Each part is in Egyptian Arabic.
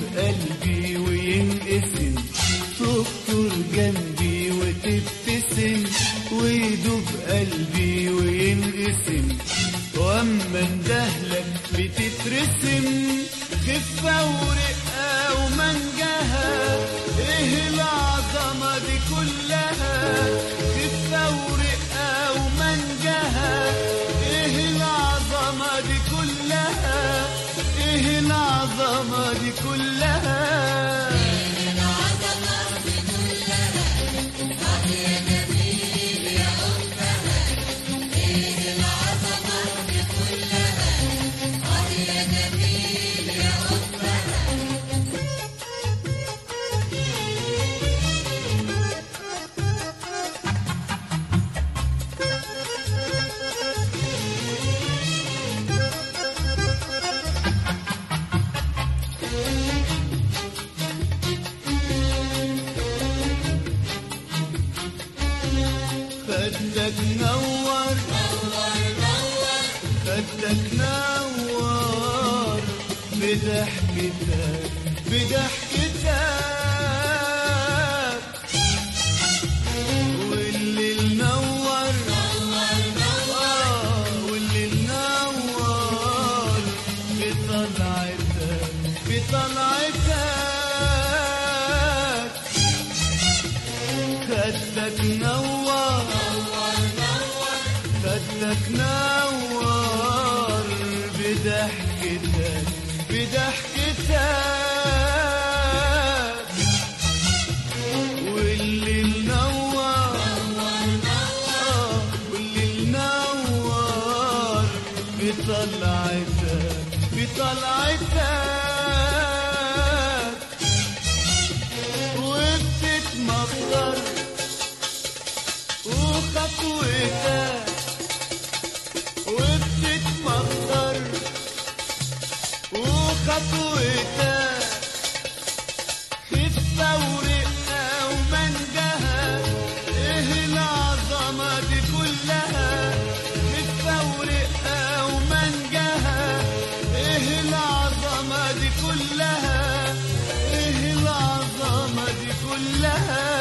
قلبي وينقسم تخطر جنبي وتبتسم ويدوب قلبي وينقسم واما اندهلك بتترسم خفة ورقة ومنجها ايه العظمة دي كلها خفة ورقة ومنجها ايه العظمة دي كلها ايه العظمة دي كلها خدك نور خدك نور بضحكتك بضحكتك واللي نور آه، واللي نور بطلعتك بطلعتك خدك نور خدك نور بضحكتك بضحكتك واللي نور آه، واللي نور بطلعتك بطلعتك وبتتمطر وخطوتك وبتتمطر وخطوتك خفة ورقة ومنجها ايه العظمة دي كلها خفة ورقة ومنجها ايه العظمة دي كلها ايه العظمة دي كلها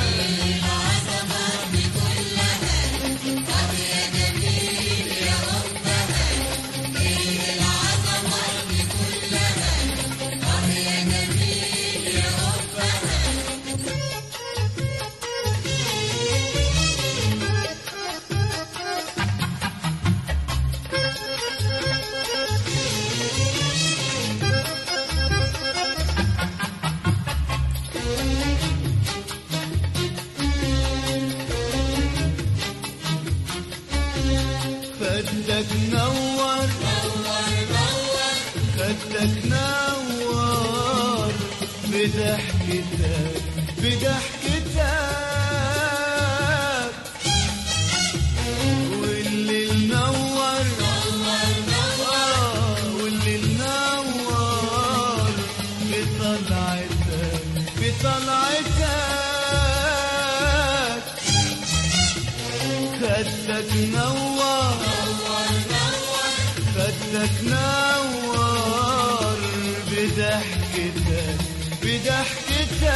خدك نور خدك نور بضحكتك بضحكتك واللي نور آه، واللي نور بطلعتك بطلعتك خدك نور خدك نور بضحكتك بضحكتك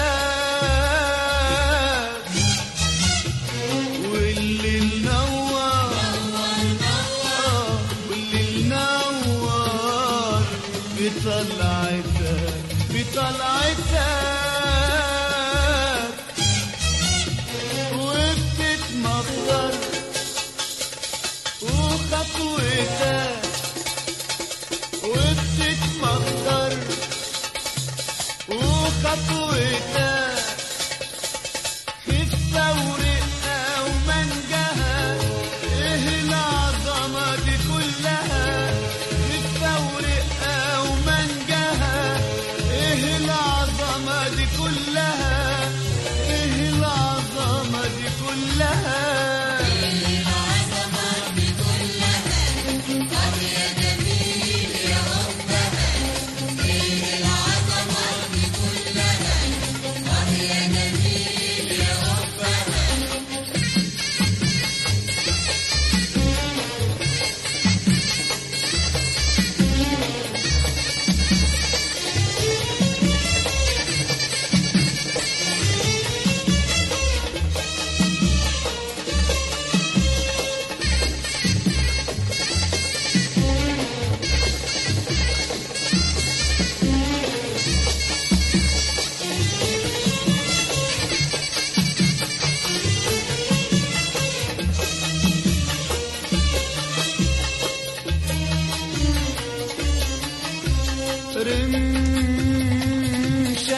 واللي نور آه، واللي نور بطلعتك بطلعتك وبتتمطر وخطوتك وبتتمطر وخطوتك خفة ورقة ومنجها ايه العظمة دي كلها خفة ورقة ومنجها ايه العظمة دي كلها ايه العظمة دي كلها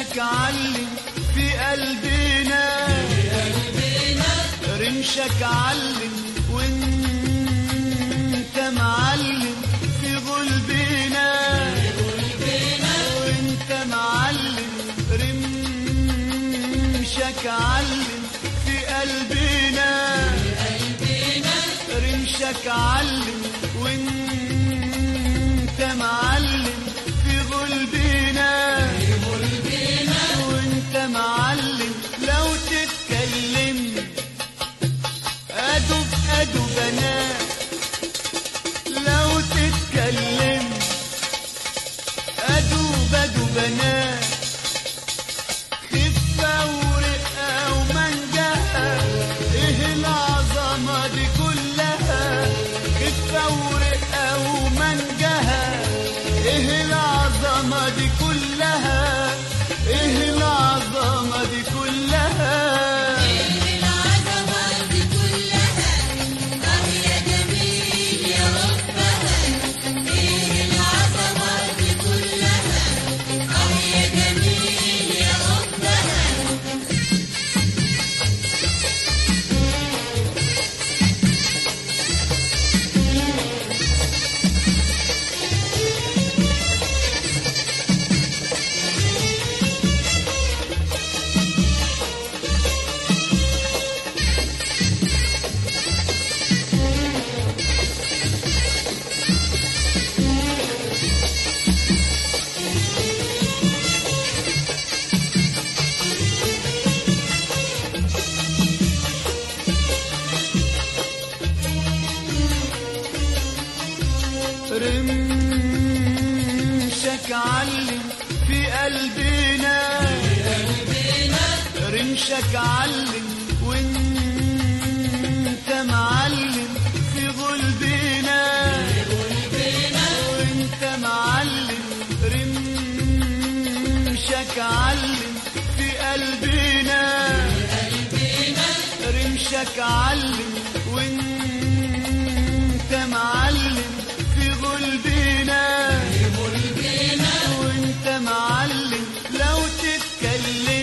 رمشك علم في قلبنا رمشك علم وانت معلم في قلبنا وانت معلم رمشك علم في قلبنا رمشك علم وانت معلم في قلبنا وانت معلم لو تتكلم ادب ادب انا لو تتكلم ادوب ادوب انا خفة ورقة ومنجها ايه العظمة دي كلها خفة ورقة ومنجها ايه العظمة دي كلها ايه العظمة دي كلها العظمة دي كلها آه يا جميل يا ربها إيه العظمة دي كلها آه يا جميل يا ربها رمشك علم في قلبنا رمشك علم وانت معلم في قلبنا وانت معلم رمشك علم في قلبنا رمشك علم وانت معلم في قلبنا وانت معلم لو تتكلم